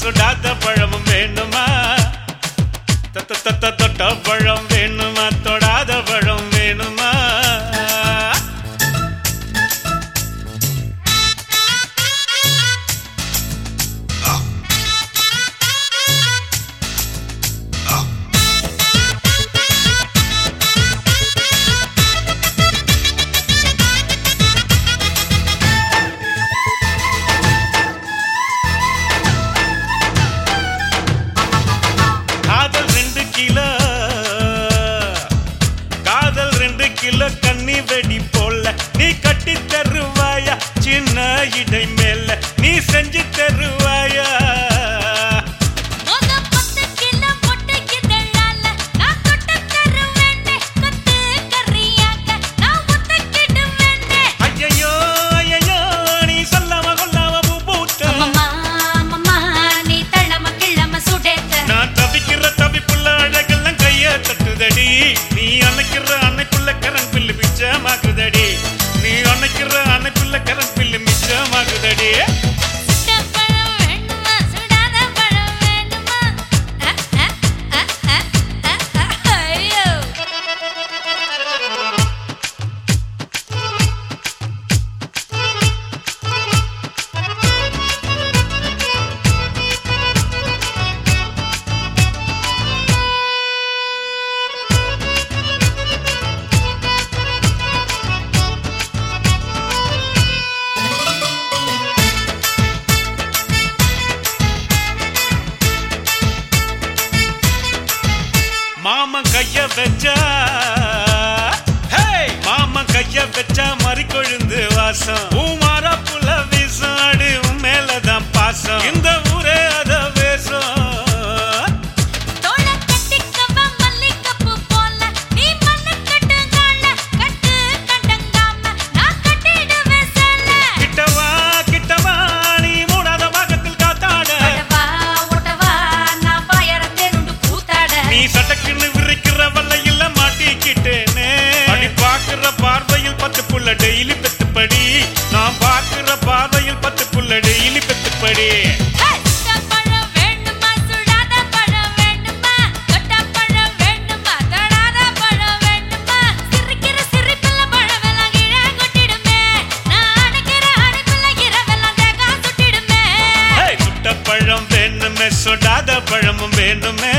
சுடாத பழமும் வேணுமா தொத்த தொத்த தொட்ட பழம் வேணுமா தொடாத பழம் வேணுமா காதல் ரெண்டு கிலோ காதல் ரெண்டு கிலோ கண்ணி வெடி போல நீ கட்டி தருவாயா சின்ன இடை மேல நீ செஞ்சு தருவாயா மொத பத்து கிலோ பொட்டு இதழால நான் தொட்டு தருவேனே கொத்து கறியாக நான் ஒத்துக்கிடுவேனே ஐயையோ ஐயையோ நீ சொல்லாம கொல்லாம பூ பூத்த அம்மம்மா அம்மம்மா நீ தள்ளம கிள்ளம சுடேத்த நான் தவிக்கிற தவிப்புள்ள அழகெல்லாம் கைய தட்டுதடி நீ அணைக்கிற அணைப்புள்ள கரண்ட் பில்லு மிச்சமாகுதடி நீ அணைக்கிற அணைப்புள்ள கரண்ட் பில்லு மிச்சமாகுதடி சுட்ட பழம் வேணுமா சுடாத பழம் வேணுமா அ, அ, அ, அ, அ, அ, ஐயோ மாமன் கைய வச்சா ஹே! மாமன் கைய வச்சா மறி கொழுந்து வாசம் பூமார புல வீசம் அடி உன் மேலதான் பாசம் இந்த ஊரே அத வேசம் தோள கட்டிக்கவ மல்லிகைப்பூ போல நீ மண்ணு கட்டுங்கால கட்டு கண்டங்காம நான் கட்டிடுவேன் சேல கிட்டவா கிட்டவா நீ மூடாத பாகத்தில் காத்தாட ஒட்டவா ஒட்டவா நான் பாயற தேருண்டு கூத்தாட நீ சட்டக்குன்னு விரிக்கிற வல்லையில மாட்டிக்கிட்டேனே அடி பாக்குற பார்வையில் பத்து புள்ள டெய்லி பெத்துப்படி நான் பாக்குற பார்வையில் பத்து புள்ள டெய்லி பெத்துப்படி ஹே, சுட்ட பழம் வேணுமா சுடாத பழம் வேணுமா தொட்ட பழம் வேணுமா தொடாத பழம் வேணுமா சிரிக்கிற சிரிப்புல பழமெல்லாம் கீழே கொட்டிடுமே நான் அணைக்கிற அணைப்புல இரவெல்லாம் தேக்கா சுட்டிடுமே ஏய், சுட்ட பழம் வேணுமே சொடாத பழமும் வேணுமே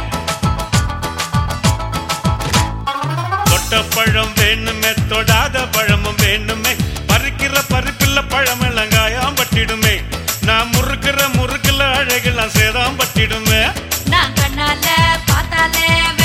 தொட்ட பழம் வேணுமே தொடாத பழமும் வேணுமே பறிக்கிற பறிப்பில்ல பழம் எல்லாம் காயாம் பட்டிடுமே நான் முறுக்கிற முறுக்குல அழகெல்லாம் சேதாம் பட்டிடுமே நான் கண்ணால பார்த்தாலே